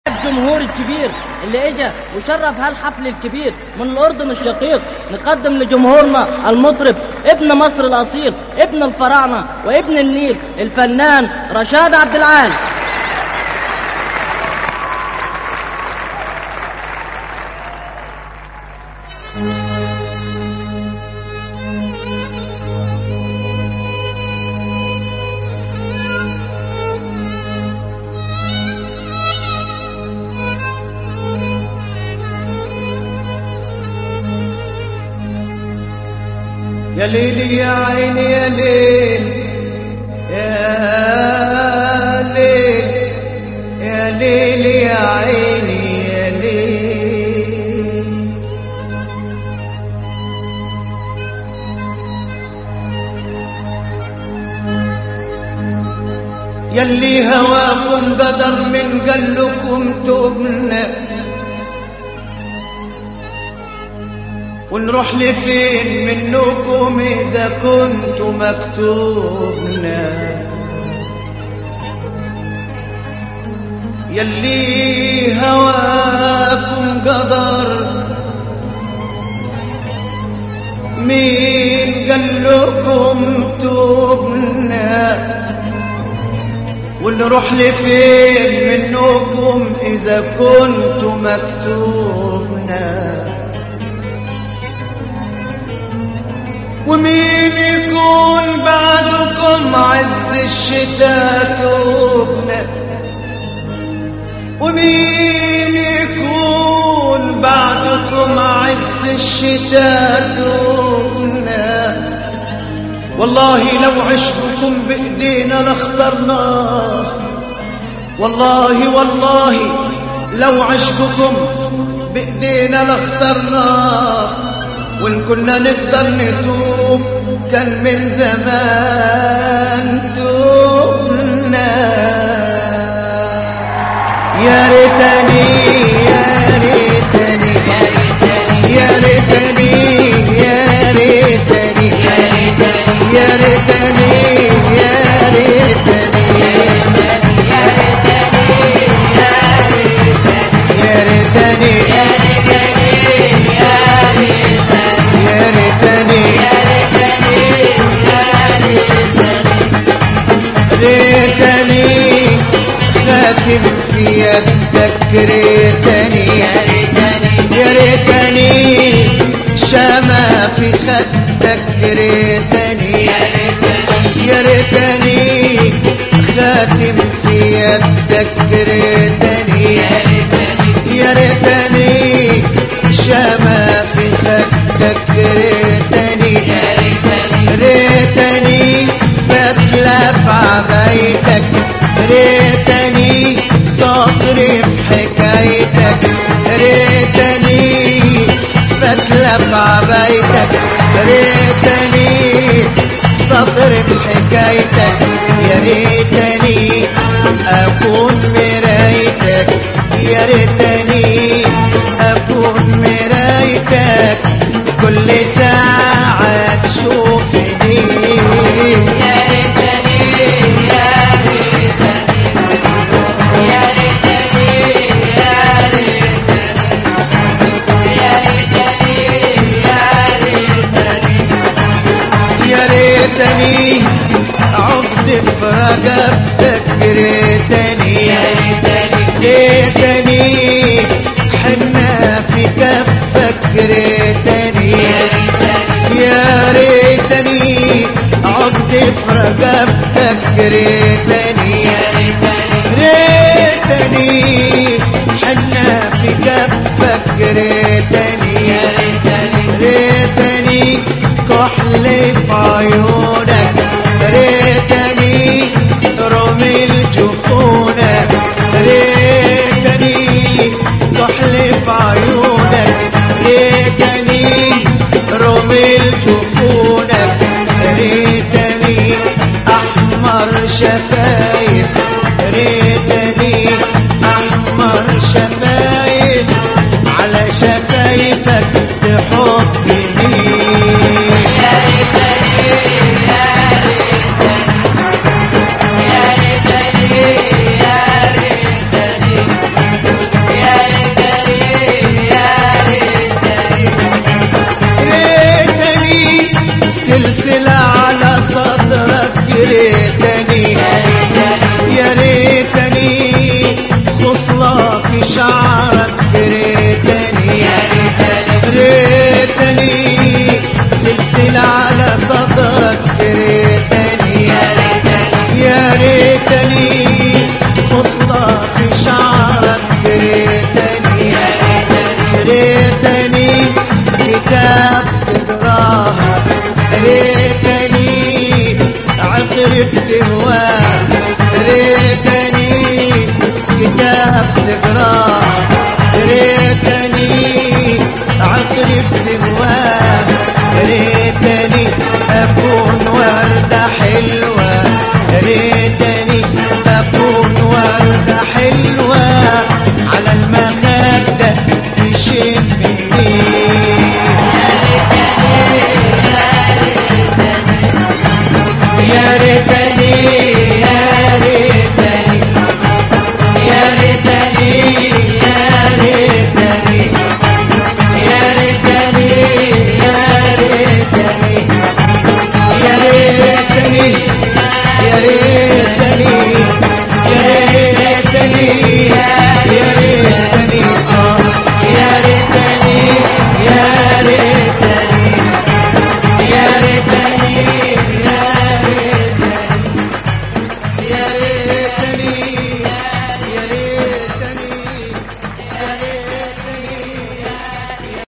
الجمهور الكبير اللي اجى وشرف هالحفل الكبير من الاردن الشقيق نقدم لجمهورنا المطرب ابن مصر الاصيل ابن الفراعنه وابن النيل الفنان رشاد عبد العال يا ليل يا عيني يا ليل يا ليل يا ليل يا عيني يا ليل يلي هواكم قدر من قلكم تبنى ونروح لفين منكم إذا كنت مكتوبنا يلي هواكم قدر مين قال لكم توبنا ونروح لفين منكم إذا كنت مكتوبنا ومين يكون بعدكم عز الشتاء توبنا ومين يكون بعدكم عز الشتاء توبنا والله لو عشقكم بإيدينا لاخترناه والله والله لو عشقكم بإيدينا لاخترناه وإن كنا نقدر نتوب كان من زمان توبنا يا ريتني يا ريتني يا ريتني يا ريتني يا ريتني يا ريتني يا ريتني يا ريتني ريتني خاتم في يدك ريتني يا ريتني شمع في خدك ريتني يا ريتني خاتم في يدك ريتني يا ريتني شمع في خدك ريتني ريتني بتلف عبايتك ريتني صدري في حكايتك ريتني بتلف عبايتك ريتني صدري في حكايتك يا ريتني اكون مرايتك يا ريتني اكون مرايتك كل ساعة تشوفني يا ريتني يا ريتني يا ريتني يا ريتني يا ريتني عقد في رقبتك ريتني يا ريتني حنا في كفك ريتني يا ريتني عقد في رقبتك ريتني ريتني حنا في كفك ريتني ريتني كحل في عيونك ريتني رمي الجفونك ريتني كحل في عيونك ريتني رمي الجفونك ريتني احمر شفايف ريتني احمر شفايف على شفايفك مسكت